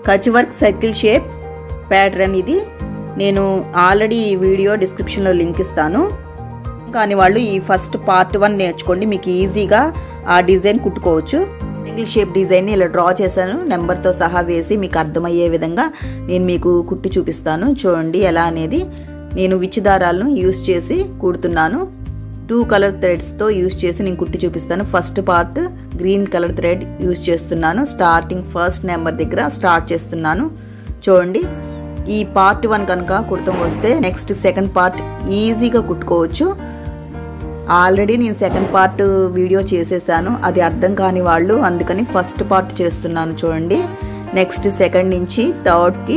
Kutch work circle shape pattern ఇది నేను already ఈ వీడియో డిస్క్రిప్షన్లో లింక్ ఇస్తాను కానీ వాళ్ళు ఈ ఫస్ట్ పార్ట్ వన్ నేర్చుకోండి మీకు ఈజీగా ఆ డిజైన్ కుట్టుకోవచ్చు సింగిల్ షేప్ డిజైన్ని ఇలా డ్రా చేశాను నెంబర్తో సహా వేసి మీకు అర్థమయ్యే విధంగా నేను మీకు కుట్టి చూపిస్తాను చూడండి ఎలా అనేది నేను విచ్చి దారాలను యూస్ చేసి కుడుతున్నాను టూ కలర్ థ్రెడ్స్తో యూస్ చేసి నేను కుట్టి చూపిస్తాను first part green colour thread use చేస్తున్నాను స్టార్టింగ్ ఫస్ట్ నెంబర్ దగ్గర స్టార్ట్ చేస్తున్నాను చూడండి ఈ పార్ట్ వన్ కనుక కుడతాం వస్తే నెక్స్ట్ సెకండ్ పార్ట్ ఈజీగా కుట్టుకోవచ్చు ఆల్రెడీ నేను సెకండ్ పార్ట్ వీడియో చేసేసాను అది అర్థం కాని వాళ్ళు అందుకని ఫస్ట్ పార్ట్ చేస్తున్నాను చూడండి నెక్స్ట్ సెకండ్ నుంచి థర్డ్కి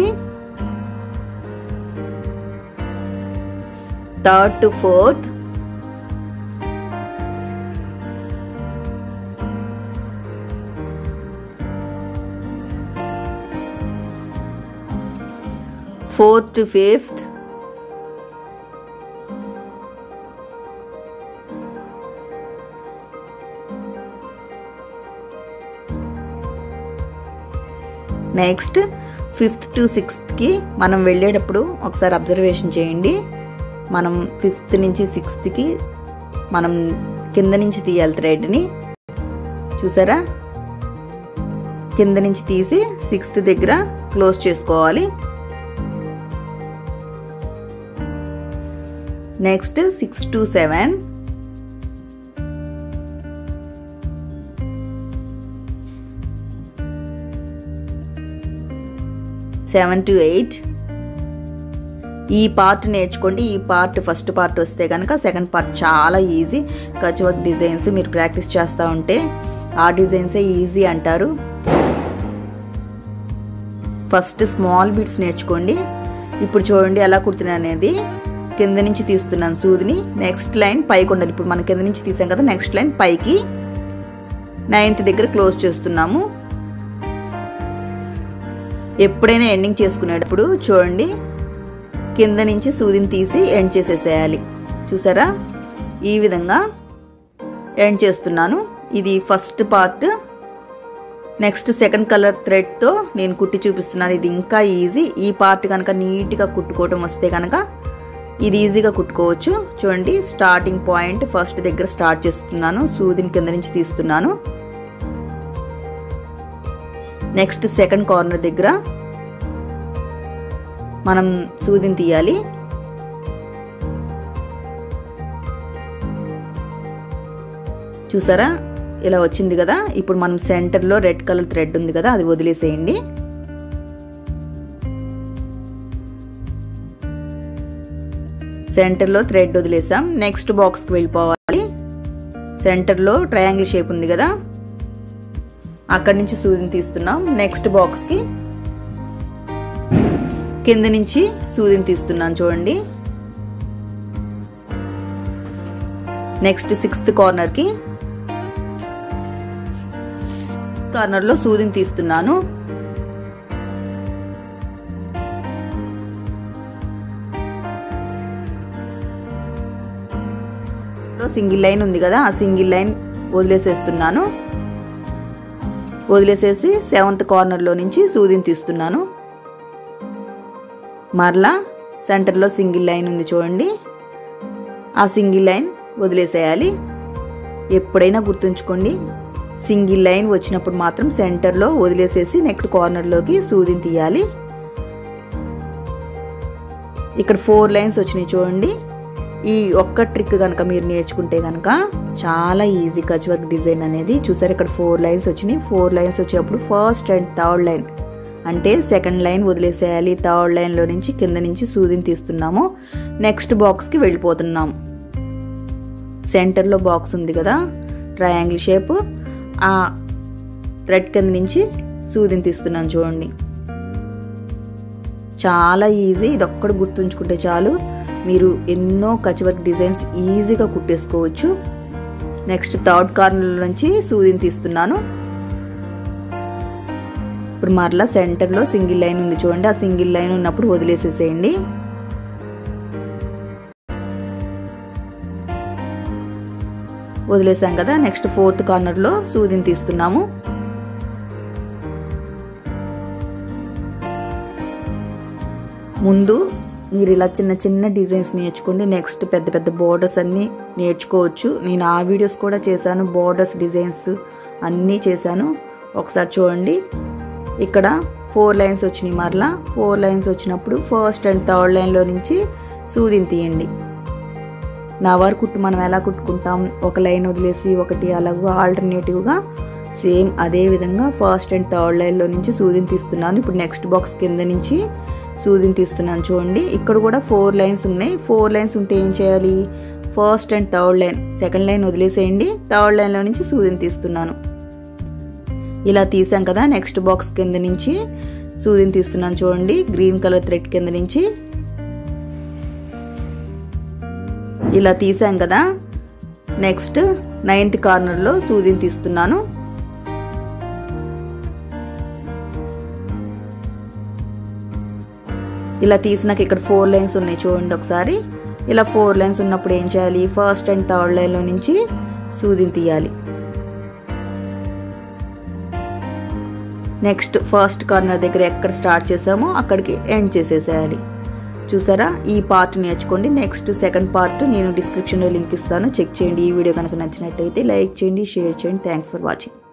third to fourth fourth to fifth next fifth to సిక్స్త్కి మనం వెళ్ళేటప్పుడు ఒకసారి అబ్జర్వేషన్ చేయండి మనం ఫిఫ్త్ నుంచి సిక్స్త్కి మనం కింద నుంచి తీయాలి థ్రెడ్ని చూసారా కింద నుంచి తీసి సిక్స్త్ దగ్గర క్లోజ్ చేసుకోవాలి next six to seven seven to eight ఈ పార్ట్ నేర్చుకోండి ఈ పార్ట్ ఫస్ట్ పార్ట్ వస్తే కనుక సెకండ్ పార్ట్ చాలా ఈజీ కచ్ వర్క్ డిజైన్స్ మీరు ప్రాక్టీస్ చేస్తూ ఉంటే ఆ డిజైన్సే ఈజీ అంటారు ఫస్ట్ స్మాల్ బిట్స్ నేర్చుకోండి ఇప్పుడు చూడండి ఎలా కుడుతున్నాను అనేది కింద నుంచి తీస్తున్నాను సూదిని నెక్స్ట్ లైన్ పైకి ఉండాలి ఇప్పుడు మనం కింద నుంచి తీసాం కదా నెక్స్ట్ లైన్ పైకి నైన్త్ దగ్గర క్లోజ్ చేస్తున్నాము ఎప్పుడైనా ఎండింగ్ చేసుకునేటప్పుడు చూడండి కింద నుంచి సూదిని తీసి ఎండ్ చేసేసేయాలి చూసారా ఈ విధంగా ఎండ్ చేస్తున్నాను ఇది first part next second colour థ్రెడ్తో నేను కుట్టి చూపిస్తున్నాను ఇది ఇంకా ఈజీ ఈ పార్ట్ కనుక నీట్గా కుట్టుకోవటం వస్తే కనుక ఇది ఈజీగా కుట్టుకోవచ్చు చూడండి స్టార్టింగ్ పాయింట్ ఫస్ట్ దగ్గర స్టార్ట్ చేస్తున్నాను సూదిని కింద నుంచి తీస్తున్నాను నెక్స్ట్ సెకండ్ కార్నర్ దగ్గర మనం సూదిని తీయాలి చూసారా ఇలా వచ్చింది కదా ఇప్పుడు మనం సెంటర్లో రెడ్ కలర్ థ్రెడ్ ఉంది కదా అది వదిలేసేయండి సెంటర్లో థ్రెడ్ వదిలేసాం నెక్స్ట్ బాక్స్కి వెళ్ళిపోవాలి సెంటర్లో ట్రయాంగిల్ షేప్ ఉంది కదా అక్కడి నుంచి సూదిని తీస్తున్నాం నెక్స్ట్ బాక్స్కి కింద నుంచి సూదిని తీస్తున్నాను చూడండి నెక్స్ట్ సిక్స్త్ కార్నర్కి కార్నర్లో సూదిని తీస్తున్నాను సింగిల్ లైన్ ఉంది కదా ఆ సింగిల్ లైన్ వదిలేసేస్తున్నాను వదిలేసేసి సెవెంత్ కార్నర్లో నుంచి సూదిని తీస్తున్నాను మరలా సెంటర్లో సింగిల్ లైన్ ఉంది చూడండి ఆ సింగిల్ లైన్ వదిలేసేయాలి ఎప్పుడైనా గుర్తుంచుకోండి సింగిల్ లైన్ వచ్చినప్పుడు మాత్రం సెంటర్లో వదిలేసేసి నెక్స్ట్ కార్నర్లోకి సూదిని తీయాలి ఇక్కడ ఫోర్ లైన్స్ వచ్చినాయి చూడండి ఈ ఒక్క ట్రిక్ కనుక మీరు నేర్చుకుంటే కనుక చాలా ఈజీ కచ్ వర్క్ డిజైన్ అనేది చూసారు ఇక్కడ ఫోర్ లైన్స్ వచ్చినాయి ఫోర్ లైన్స్ వచ్చినప్పుడు ఫస్ట్ అండ్ థర్డ్ లైన్ అంటే సెకండ్ లైన్ వదిలేసేయాలి థర్డ్ లైన్లో నుంచి కింద నుంచి సూదిని తీస్తున్నాము నెక్స్ట్ బాక్స్కి వెళ్ళిపోతున్నాము సెంటర్లో బాక్స్ ఉంది కదా ట్రయాంగిల్ షేప్ ఆ థ్రెడ్ కింద నుంచి సూదిని తీస్తున్నాను చూడండి చాలా ఈజీ ఇది ఒక్కడు గుర్తుంచుకుంటే చాలు మీరు ఎన్నో కచ్ వర్క్ డిజైన్స్ ఈజీగా కుట్టేసుకోవచ్చు నెక్స్ట్ థర్డ్ కార్నర్ నుంచి సూదిని తీస్తున్నాను ఇప్పుడు మరలా సెంటర్లో సింగిల్ లైన్ ఉంది చూడండి ఆ సింగిల్ లైన్ ఉన్నప్పుడు వదిలేసేసేయండి వదిలేసాం కదా నెక్స్ట్ ఫోర్త్ కార్నర్లో సూదిని తీస్తున్నాము ముందు మీరు ఇలా చిన్న చిన్న డిజైన్స్ నేర్చుకోండి నెక్స్ట్ పెద్ద పెద్ద బోర్డర్స్ అన్నీ నేర్చుకోవచ్చు నేను ఆ వీడియోస్ కూడా చేశాను బోర్డర్స్ డిజైన్స్ అన్నీ చేశాను ఒకసారి చూడండి ఇక్కడ ఫోర్ లైన్స్ వచ్చినాయి మరలా ఫోర్ లైన్స్ వచ్చినప్పుడు ఫస్ట్ అండ్ థర్డ్ లైన్లో నుంచి సూదిని తీయండి నవార్ కుట్టు మనం ఎలా కుట్టుకుంటాం ఒక లైన్ వదిలేసి ఒకటి అలాగూ ఆల్టర్నేటివ్గా సేమ్ అదే విధంగా ఫస్ట్ అండ్ థర్డ్ లైన్లో నుంచి సూదిని తీస్తున్నాను ఇప్పుడు నెక్స్ట్ బాక్స్ కింద నుంచి సూదిని తీస్తున్నాను చూడండి ఇక్కడ కూడా ఫోర్ లైన్స్ ఉన్నాయి ఫోర్ లైన్స్ ఉంటే ఏం చేయాలి first and third line second line వదిలేసేయండి థర్డ్ లైన్లో నుంచి సూదిని తీస్తున్నాను ఇలా తీసాం కదా నెక్స్ట్ బాక్స్ కింద నుంచి సూదిని తీస్తున్నాను చూడండి గ్రీన్ కలర్ థ్రెడ్ కింద నుంచి ఇలా తీసాం కదా నెక్స్ట్ నైన్త్ కార్నర్లో సూదిని తీస్తున్నాను ఇలా తీసినాక ఇక్కడ ఫోర్ లైన్స్ ఉన్నాయి చూడండి ఒకసారి ఇలా ఫోర్ లైన్స్ ఉన్నప్పుడు ఏం చేయాలి ఫస్ట్ అండ్ థర్డ్ లైన్లో నుంచి సూదిని తీయాలి నెక్స్ట్ ఫస్ట్ కార్నర్ దగ్గర ఎక్కడ స్టార్ట్ చేసామో అక్కడికి ఎండ్ చేసేసేయాలి చూసారా ఈ పార్ట్ నేర్చుకోండి నెక్స్ట్ సెకండ్ పార్ట్ నేను డిస్క్రిప్షన్లో లింక్ ఇస్తాను చెక్ చేయండి ఈ వీడియో కనుక నచ్చినట్టయితే లైక్ చేయండి షేర్ చేయండి థ్యాంక్స్ ఫర్ వాచింగ్